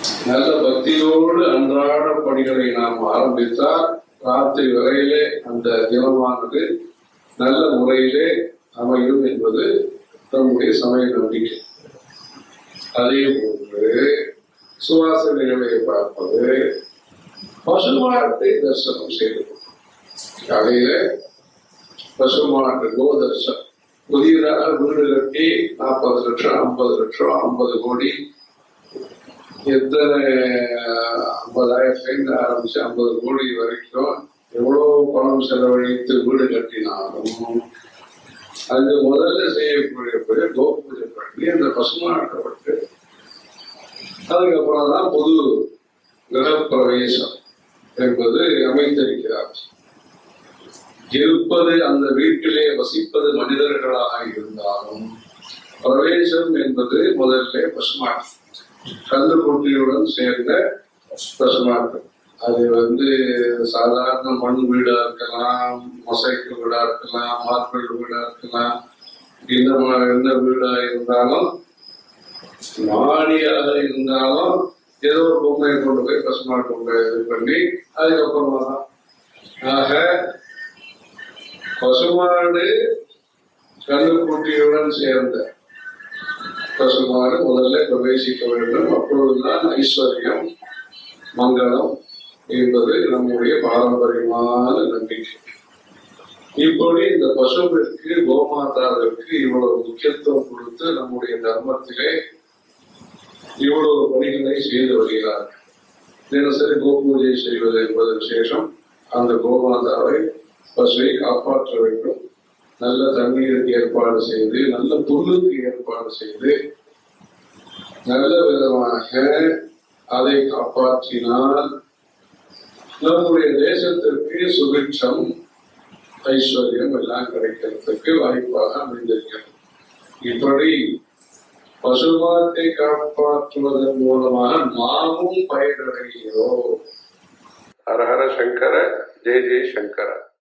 நல்ல பக்தியோடு அன்றாட பணிகளை நாம் ஆரம்பித்தால் ராத்திரி வரையிலே அந்த தினமானது நல்ல முறையிலே அமையும் என்பது நம்முடைய சமய நம்பிக்கை அதே போன்று சுவாசனைகளை பார்ப்பது பசுமாட்டை தரிசனம் செய்து காலையில பசுமாட்டு கோதர்சனம் புதியதாக வீடு கட்டி நாற்பது லட்சம் ஐம்பது லட்சம் ஐம்பது கோடி எத்தனை ஐம்பதாயிரத்துலேருந்து ஆரம்பிச்சு ஐம்பது கோடி வரைக்கும் எவ்வளவு பணம் செலவழித்து வீடு கட்டினாலும் அது முதல்ல செய்யக்கூடிய போய் கோபூஜை பண்ணி அந்த பசுமாட்டை விட்டு அதுக்கப்புறம் தான் பொது கிரகப்பிரவேசம் என்பது அமைத்திருக்கிறார் இருப்பது அந்த வீட்டிலே வசிப்பது மனிதர்களாக இருந்தாலும் பிரவேசம் என்பது முதல்ல பசுமாட்டு கந்துக்குட்டியுடன் சேர்ந்த பசுமாட்டு அது வந்து சாதாரண மண் வீடா இருக்கலாம் மொசைக்கு வீடா இருக்கலாம் மார்பிள் வீடா இருக்கலாம் இந்த மாதிரி எந்த வீடா இருந்தாலும் மாடியாக இருந்தாலும் ஏதோ ஒரு பொம்மையை கொண்டு போய் பசுமாட்டு உள்ள இது பண்ணி அதுக்கப்புறமா தான் ஆக பசுமாடு கண்ணுக்குட்டியுடன் சேர்ந்த பசுமாடு முதல்ல பிரவேசிக்க வேண்டும் அப்பொழுதுதான் ஐஸ்வர்யம் மங்களம் என்பது நம்முடைய பாரம்பரியமான நம்பிக்கை இப்படி இந்த பசுவிற்கு கோமாதாவிற்கு இவ்வளவு முக்கியத்துவம் கொடுத்து நம்முடைய தர்மத்திலே இவ்வளவு பணிகளை செய்து வருகிறார் தினசரி கோபூஜை செய்வது என்பது விசேஷம் அந்த கோமாதாவை பசுவை காப்பாற்ற வேண்டும் நல்ல தண்ணீருக்கு ஏற்பாடு செய்து நல்ல புல்லுக்கு ஏற்பாடு செய்து நல்ல விதமாக அதை காப்பாற்றினால் நம்முடைய தேசத்திற்கு சுபிட்சம் ஐஸ்வர்யம் எல்லாம் கிடைக்கிறதுக்கு வாய்ப்பாக அமைந்திருக்கிறது இப்படி பசுமாட்டை காப்பாற்றுவதன் மூலமாக நாமும் பயனடைகிறோம் ஹரஹர சங்கர ஜெய ஜெய சங்கர